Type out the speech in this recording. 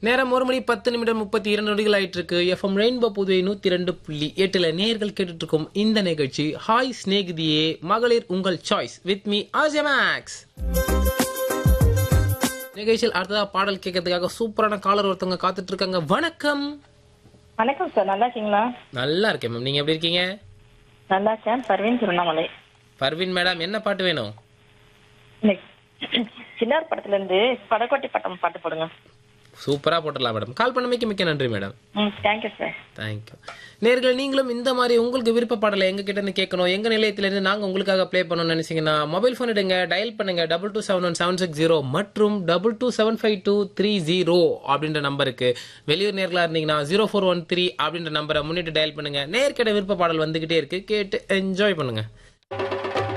நேரம் ஒரு மணி பத்து நிமிடம் முப்பத்தி இரண்டு நொடிகள் ஆயிட்டு இருக்கு எஃப்எம் ரெயின்போ புதுவை நூத்தி ரெண்டு புள்ளி எட்டுல நேர்கள் கேட்டுட்டு இருக்கும் இந்த நிகழ்ச்சி ஹாய் ஸ்நேகிதியே மகளிர் உங்கள் சாய்ஸ் வித் மீ ஆசியா மேக்ஸ் நிகழ்ச்சியில் அடுத்ததா பாடல் கேட்கறதுக்காக சூப்பரான காலர் ஒருத்தவங்க காத்துட்டு இருக்காங்க வணக்கம் வணக்கம் சார் நல்லா இருக்கீங்களா நல்லா இருக்கேன் மேம் நீங்க எப்படி இருக்கீங்க நல்லா இருக்கேன் பர்வீன் திருவண்ணாமலை பர்வீன் மேடம் என்ன பாட்டு வேணும் இன்னைக்கு சின்னார் படத்துல இருந்து படக்கோட்டி பட்டம் பாட்டு போடுங்க சூப்பரா போட்டுடலாம் மேடம் கால் பண்ணமைக்கு மிக்க நன்றி மேடம் ம் தேங்க்யூ சார் தேங்க்யூ நேர்கள் நீங்களும் இந்த மாதிரி உங்களுக்கு விருப்ப பாடலை எங்க கிட்ட இருந்து கேட்கணும் எங்க நிலையத்துல இருந்து நாங்க உங்களுக்காக ப்ளே பண்ணணும்னு நினைச்சீங்கன்னா மொபைல் ஃபோன் எடுங்க டயல் பண்ணுங்க double two seven one seven six zero மற்றும் double two seven five two three zero அப்படின்ற நம்பருக்கு வெளியூர் நேர்களா இருந்தீங்கன்னா ஜீரோ ஃபோர் ஒன் த்ரீ அப்படின்ற நம்பரை முன்னிட்டு டயல் பண்ணுங்க நேர்கிட்ட விருப்ப பாடல் வந்துகிட்டே இருக்கு கேட்டு என்ஜாய் பண்ணுங்க